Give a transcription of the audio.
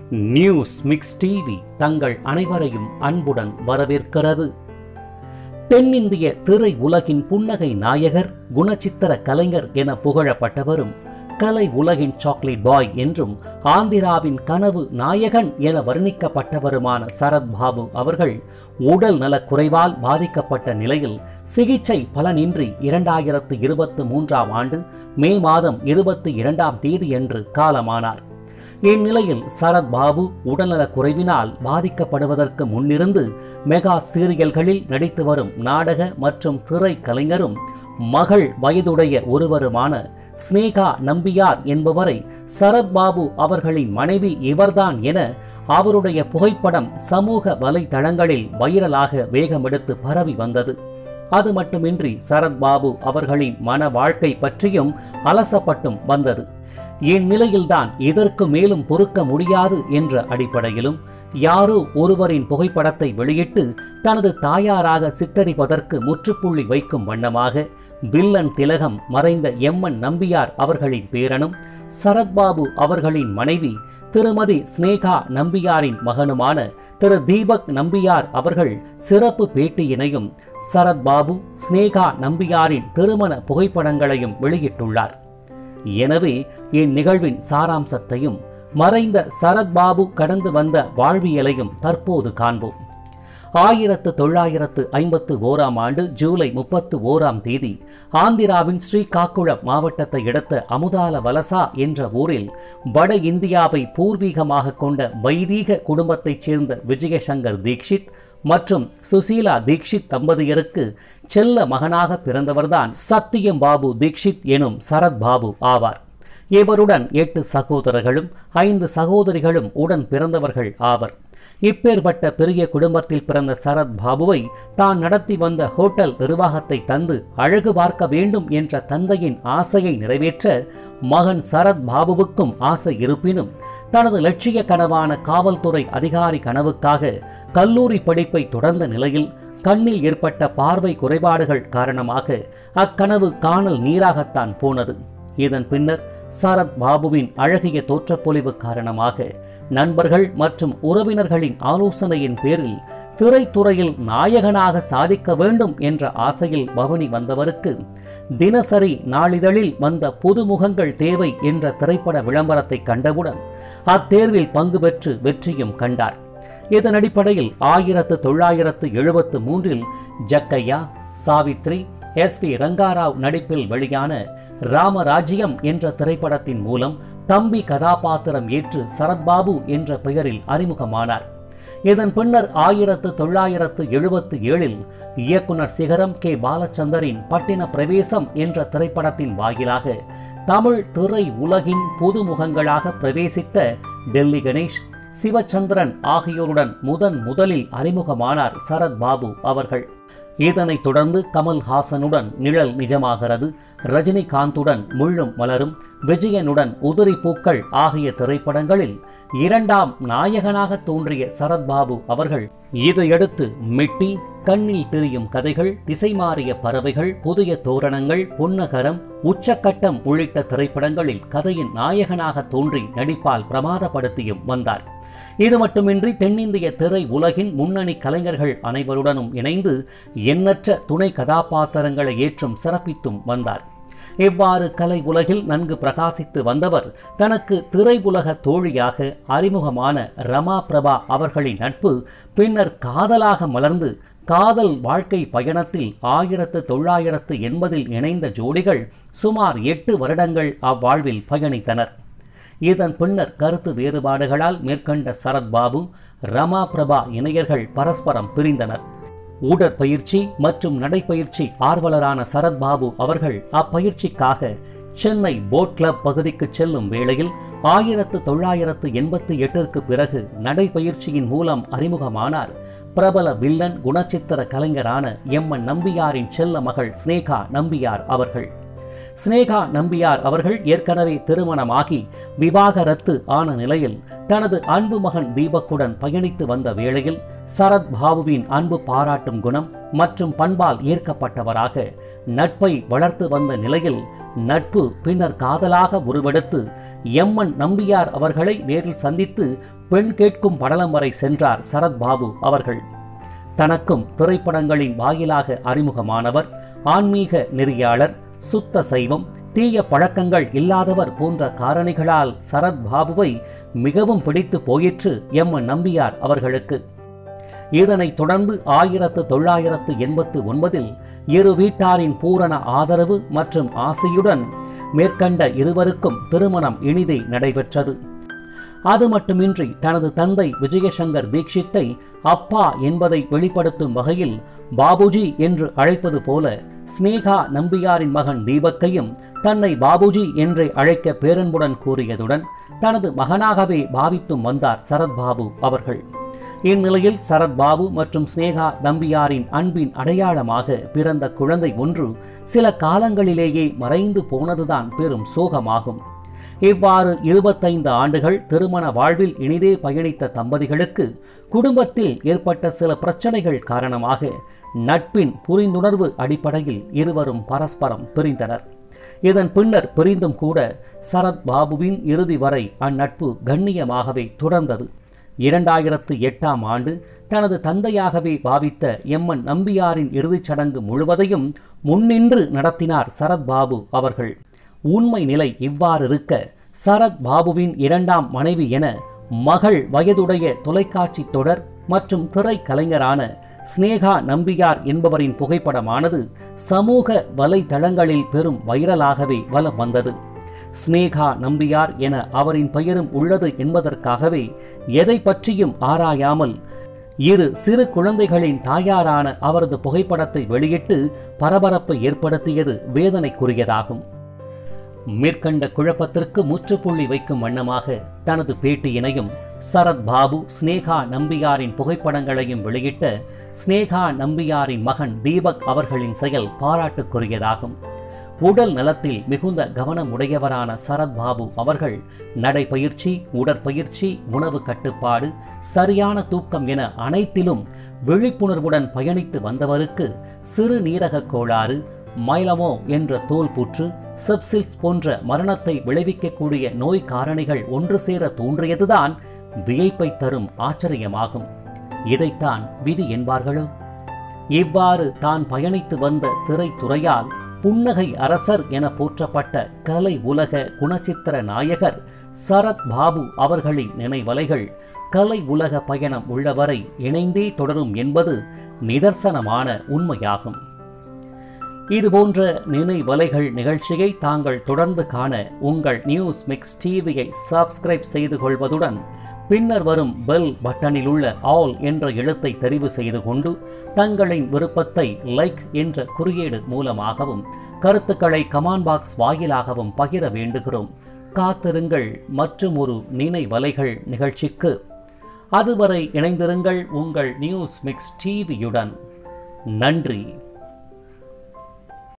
news mix TV தங்கள் அனைவரையும் அன்புடன் வரவேற்கிறது தென்னிந்திய திரை உலகின் புன்னகை நாயகர் குணச்சித்திர கலைஞர் என புகழப்பட்டவரும் கலை உலகின் சாக்லேட் பாய் என்றும் ஆந்திராவின் கனவு நாயகன் என வர்ணிக்கப்பட்டவருமான சரத் பாபு அவர்கள் உடல் நலக் குறைவால் பாதிக்கப்பட்ட நிலையில் சிகிச்சை பலனின்றி இரண்டாயிரத்து இருபத்து மூன்றாம் ஆண்டு மே மாதம் இருபத்தி இரண்டாம் தேதியன்று காலமானார் இந்நிலையில் சரத் பாபு உடல்நலக் குறைவினால் பாதிக்கப்படுவதற்கு முன்னிருந்து மெகா சீரியல்களில் நடித்து வரும் நாடக மற்றும் திரை கலைஞரும் மகள் வயதுடைய ஒருவருமான ஸ்னேகா நம்பியார் என்பவரை சரத் பாபு அவர்களின் மனைவி இவர்தான் என அவருடைய புகைப்படம் சமூக வலைதளங்களில் வைரலாக வேகமெடுத்து பரவி வந்தது அது மட்டுமின்றி சரத் பாபு அவர்களின் மன வாழ்க்கை பற்றியும் அலசப்பட்டும் வந்தது இந்நிலையில்தான் இதற்கு மேலும் பொறுக்க முடியாது என்ற அடிப்படையிலும் யாரோ ஒருவரின் புகைப்படத்தை வெளியிட்டு தனது தாயாராக சித்தரிப்பதற்கு முற்றுப்புள்ளி வைக்கும் வண்ணமாக வில்லன் திலகம் மறைந்த எம்என் நம்பியார் அவர்களின் பேரனும் சரத்பாபு அவர்களின் மனைவி திருமதி ஸ்னேகா நம்பியாரின் மகனுமான திரு தீபக் நம்பியார் அவர்கள் சிறப்பு பேட்டியினையும் சரத்பாபு ஸ்னேகா நம்பியாரின் திருமண புகைப்படங்களையும் வெளியிட்டுள்ளார் எனவே இந்நிகழ்வின் சாராம்சத்தையும் மறைந்த சரத்பாபு கடந்து வந்த வாழ்வியலையும் தற்போது காண்போம் ஆயிரத்து தொள்ளாயிரத்து ஐம்பத்து ஓராம் ஆண்டு ஜூலை முப்பத்து ஓராம் தேதி ஆந்திராவின் ஸ்ரீகாக்குளம் மாவட்டத்தை அடுத்த அமுதால வலசா என்ற ஊரில் வட இந்தியாவை பூர்வீகமாக கொண்ட வைதீக குடும்பத்தைச் சேர்ந்த விஜயசங்கர் தீக்ஷித் மற்றும் சுசீலா தீக்ஷித் தம்பதியருக்கு செல்ல மகனாக பிறந்தவர்தான் சத்தியம் பாபு தீக்ஷித் எனும் சரத் பாபு ஆவார் இவருடன் எட்டு சகோதரர்களும் ஐந்து சகோதரிகளும் உடன் பிறந்தவர்கள் ஆவர் இப்பேற்பட்ட பெரிய குடும்பத்தில் பிறந்த சரத் பாபுவை தான் நடத்தி வந்த ஹோட்டல் நிர்வாகத்தை தந்து அழகு பார்க்க வேண்டும் என்ற தந்தையின் ஆசையை நிறைவேற்ற மகன் சரத் பாபுவுக்கும் ஆசை இருப்பினும் தனது லட்சிய கனவான காவல்துறை அதிகாரி கனவுக்காக கல்லூரி படிப்பை தொடர்ந்த நிலையில் கண்ணில் ஏற்பட்ட பார்வை குறைபாடுகள் காரணமாக அக்கனவு காணல் நீராகத்தான் போனது இதன் பின்னர் சரத் பாபுவின் அழகிய தோற்றப்பொலிவு காரணமாக நண்பர்கள் மற்றும் உறவினர்களின் ஆலோசனையின் பேரில் திரைத்துறையில் நாயகனாக சாதிக்க வேண்டும் என்ற ஆசையில் பவனி வந்தவருக்கு தினசரி நாளிதழில் வந்த புதுமுகங்கள் தேவை என்ற திரைப்பட விளம்பரத்தை கண்டவுடன் அத்தேர்வில் பங்கு பெற்று வெற்றியும் கண்டார் இதன் அடிப்படையில் ஆயிரத்து தொள்ளாயிரத்து எழுபத்து மூன்றில் ஜக்கையா சாவித்ரி எஸ் வி ரங்காராவ் நடிப்பில் வெளியான ராமராஜ்யம் என்ற திரைப்படத்தின் மூலம் தம்பி கதாபாத்திரம் ஏற்று சரத்பாபு என்ற பெயரில் அறிமுகமானார் இதன் பின்னர் ஆயிரத்து தொள்ளாயிரத்து எழுபத்து ஏழில் இயக்குனர் சிகரம் கே பாலச்சந்தரின் பட்டின பிரவேசம் என்ற திரைப்படத்தின் வாயிலாக தமிழ் திரை உலகின் புதுமுகங்களாக பிரவேசித்த டெல்லி கணேஷ் சிவச்சந்திரன் ஆகியோருடன் முதன் முதலில் அறிமுகமானார் சரத் பாபு அவர்கள் இதனைத் தொடர்ந்து கமல்ஹாசனுடன் நிழல் நிஜமாகிறது ரஜினிகாந்துடன் முள்ளும் மலரும் விஜயனுடன் உதிரி பூக்கள் ஆகிய திரைப்படங்களில் இரண்டாம் நாயகனாக தோன்றிய சரத்பாபு அவர்கள் இதையடுத்து மிட்டி கண்ணில் திரியும் கதைகள் திசை மாறிய பறவைகள் புதிய தோரணங்கள் புன்னகரம் உச்சக்கட்டம் உள்ளிட்ட திரைப்படங்களில் கதையின் நாயகனாக தோன்றி நடிப்பால் பிரமாதப்படுத்தியும் வந்தார் இது மட்டுமின்றி தென்னிந்திய திரை உலகின் முன்னணி கலைஞர்கள் அனைவருடனும் இணைந்து எண்ணற்ற துணை கதாபாத்திரங்களை ஏற்றும் சிறப்பித்தும் வந்தார் இவ்வாறு கலை உலகில் நன்கு பிரகாசித்து வந்தவர் தனக்கு திரை உலக தோழியாக அறிமுகமான ரமா பிரபா அவர்களின் நட்பு பின்னர் காதலாக மலர்ந்து காதல் வாழ்க்கை பயணத்தில் ஆயிரத்து தொள்ளாயிரத்து எண்பதில் இணைந்த ஜோடிகள் சுமார் எட்டு வருடங்கள் அவ்வாழ்வில் பயணித்தனர் இதன் பின்னர் கருத்து வேறுபாடுகளால் மேற்கண்ட சரத் பாபு ரமா பிரபா இணையர்கள் பரஸ்பரம் பிரிந்தனர் உடற்பயிற்சி மற்றும் நடைப்பயிற்சி ஆர்வலரான சரத் பாபு அவர்கள் அப்பயிற்சிக்காக சென்னை போட் கிளப் பகுதிக்கு செல்லும் வேளையில் ஆயிரத்து தொள்ளாயிரத்து எண்பத்தி எட்டிற்கு பிறகு நடைப்பயிற்சியின் மூலம் அறிமுகமானார் பிரபல வில்லன் குணச்சித்திர கலைஞரான எம் என் நம்பியாரின் செல்ல மகள் ஸ்னேகா நம்பியார் அவர்கள் ஸ்னேகா நம்பியார் அவர்கள் ஏற்கனவே திருமணமாகி விவாகரத்து ஆன நிலையில் தனது அன்பு மகன் தீபக்குடன் பயணித்து வந்த வேளையில் சரத் பாபுவின் அன்பு பாராட்டும் குணம் மற்றும் பண்பால் ஈர்க்கப்பட்டவராக நட்பை வளர்த்து வந்த நிலையில் நட்பு பின்னர் காதலாக உருவெடுத்து எம்மன் நம்பியார் அவர்களை நேரில் சந்தித்து பெண் கேட்கும் படலம் வரை சென்றார் சரத்பாபு அவர்கள் தனக்கும் திரைப்படங்களின் வாயிலாக அறிமுகமானவர் ஆன்மீக நெறியாளர் சுத்த சைவம் தீய பழக்கங்கள் இல்லாதவர் போன்ற காரணிகளால் சரத் பாபுவை மிகவும் பிடித்து போயிற்று எம் நம்பியார் அவர்களுக்கு இதனைத் தொடர்ந்து ஆயிரத்து தொள்ளாயிரத்து எண்பத்து ஒன்பதில் இரு வீட்டாரின் பூரண ஆதரவு மற்றும் ஆசையுடன் மேற்கண்ட இருவருக்கும் திருமணம் இனிதே நடைபெற்றது அது மட்டுமின்றி தனது தந்தை விஜயசங்கர் தீக்ஷித்தை அப்பா என்பதை வெளிப்படுத்தும் வகையில் பாபுஜி என்று அழைப்பது போல ஸ்னேகா நம்பியாரின் மகன் தீபக்கையும் தன்னை பாபுஜி என்றே அழைக்க பேரன்புடன் கூறியதுடன் தனது மகனாகவே பாவித்தும் வந்தார் சரத்பாபு அவர்கள் இந்நிலையில் சரத்பாபு மற்றும் ஸ்னேகா நம்பியாரின் அன்பின் அடையாளமாக பிறந்த குழந்தை ஒன்று சில காலங்களிலேயே மறைந்து போனதுதான் பெரும் சோகமாகும் இவ்வாறு இருபத்தைந்து ஆண்டுகள் திருமண வாழ்வில் இனிதே பயணித்த தம்பதிகளுக்கு குடும்பத்தில் ஏற்பட்ட சில பிரச்சனைகள் காரணமாக நட்பின் புரிந்துணர்வு அடிப்படையில் இருவரும் பரஸ்பரம் பிரிந்தனர் இதன் பின்னர் பிரிந்தும் கூட சரத் பாபுவின் இறுதி வரை அந்நட்பு கண்ணியமாகவே தொடர்ந்தது இரண்டாயிரத்து எட்டாம் ஆண்டு தனது தந்தையாகவே பாவித்த எம்மன் நம்பியாரின் இறுதிச் சடங்கு முழுவதையும் முன்னின்று நடத்தினார் சரத் பாபு அவர்கள் உண்மை நிலை இவ்வாறு இருக்க சரத் பாபுவின் இரண்டாம் மனைவி என மகள் வயதுடைய தொலைக்காட்சி தொடர் மற்றும் திரைக்கலைஞரான ஸ்னேகா நம்பியார் என்பவரின் புகைப்படமானது சமூக வலைதளங்களில் பெரும் வைரலாகவே வலம் வந்தது ஸ்னேகா நம்பியார் என அவரின் பெயரும் உள்ளது என்பதற்காகவே எதை பற்றியும் ஆராயாமல் இரு சிறு குழந்தைகளின் தாயாரான அவரது புகைப்படத்தை வெளியிட்டு பரபரப்பை ஏற்படுத்தியது வேதனைக்குரியதாகும் மேற்கண்ட குழப்பத்திற்கு முற்றுப்புள்ளி வைக்கும் வண்ணமாக தனது பேட்டியினையும் சரத் பாபு ஸ்னேகா நம்பியாரின் புகைப்படங்களையும் வெளியிட்ட ஸ்னேகா நம்பியாரின் மகன் தீபக் அவர்களின் செயல் பாராட்டுக்குரியதாகும் உடல் நலத்தில் மிகுந்த கவனம் உடையவரான சரத் பாபு அவர்கள் நடைப்பயிற்சி உடற்பயிற்சி உணவு கட்டுப்பாடு சரியான தூக்கம் என அனைத்திலும் விழிப்புணர்வுடன் பயணித்து வந்தவருக்கு சிறுநீரக கோளாறு மைலமோ என்ற தோல் புற்று செப்சில்ஸ் போன்ற மரணத்தை விளைவிக்கக்கூடிய நோய் காரணிகள் ஒன்று சேர தோன்றியதுதான் வியப்பை தரும் ஆச்சரியமாகும் இதைத்தான் விதி என்பார்களோ இவ்வாறு தான் பயணித்து வந்த திரைத்துறையால் புன்னகை அரசர் என போற்றப்பட்ட கலை உலக குணச்சித்திர நாயகர் சரத் பாபு அவர்களின் நினைவலைகள் கலை உலக பயணம் உள்ளவரை இணைந்தே தொடரும் என்பது நிதர்சனமான உண்மையாகும் இதுபோன்ற நினைவலைகள் நிகழ்ச்சியை தாங்கள் தொடர்ந்து காண உங்கள் நியூஸ் மிக்ஸ் டிவியை சப்ஸ்கிரைப் செய்து கொள்வதுடன் பின்னர் வரும் பெல் பட்டனில் உள்ள ஆல் என்ற எழுத்தை தெரிவு செய்து கொண்டு தங்களின் விருப்பத்தை லைக் என்ற குறியீடு மூலமாகவும் கருத்துக்களை கமாண்ட் பாக்ஸ் வாயிலாகவும் பகிர வேண்டுகிறோம் காத்திருங்கள் மற்றும் ஒரு நினைவலைகள் நிகழ்ச்சிக்கு அதுவரை இணைந்திருங்கள் உங்கள் நியூஸ் மிக்ஸ் டிவியுடன் நன்றி